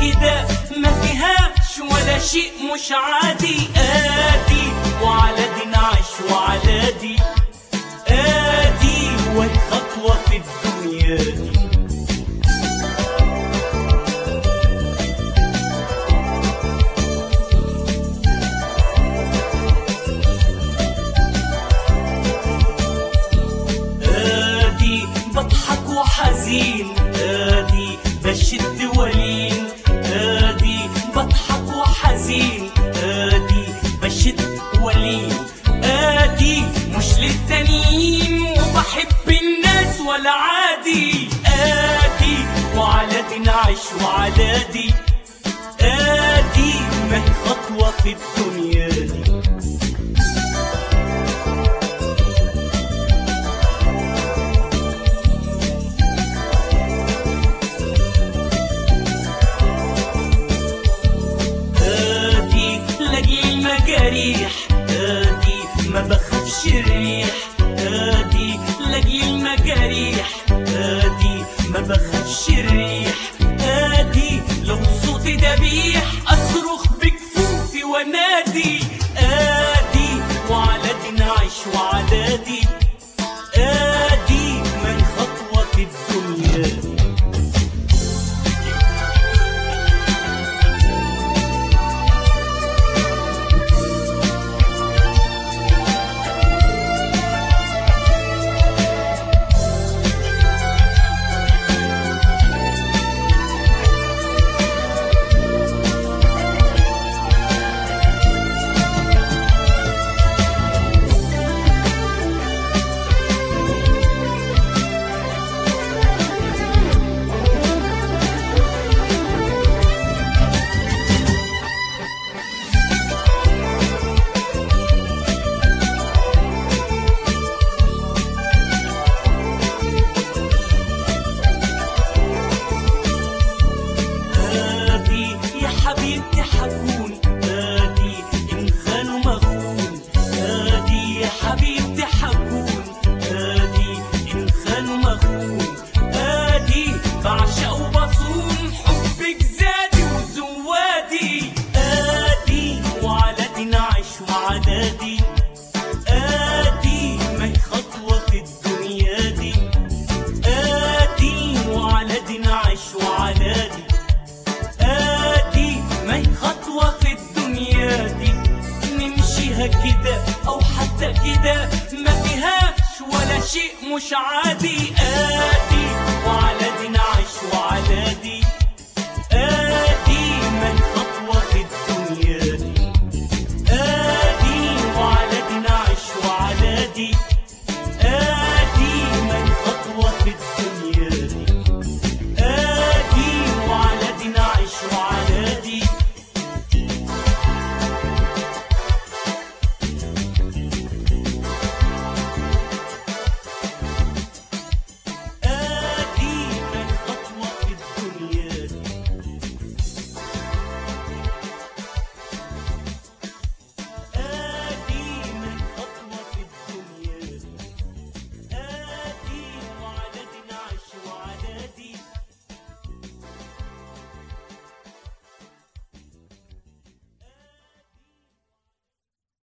كده ما فيهاش ولا شيء مش عادي ادي وعلى دي نعيش وعلى دي ادي وهي خطوة في الدنيا دي ادي بضحك وحزين ادي بشد ولين ادي بضحك وحزين ادي بشد ولين ادي مش للتانيين وبحب الناس ولا عادي ادي وعلى دي نعيش وعلى دي ادي ما هي خطوة في الدنيا دي ادي لاجل المجاريح ادي ما بخافش الريح ادي لاجل المجاريح ادي ما بخافش الريح ادي لو صوتي دبيح اصرخ بكفوفي وانادي ادي وعلى دي نعيش وعلى دي ادي من خطوة في الدنيا دي ادي يا حبيبتي حكون ادي ان خانوا مخون ادي يا حبيبتي حكون ادي ان خانوا مخون ادي بعشق وبصون حبك زادي وزوادي ادي وعلى دي نعيش وعلى دي ادي ما هي خطوة في الدنيا دي ادي وعلى دي نعيش وعلى دي ادي ما هي خطوة في الدنيا دي نمشيها كده او حتى كده ما فيهاش ولا شيء مش عادي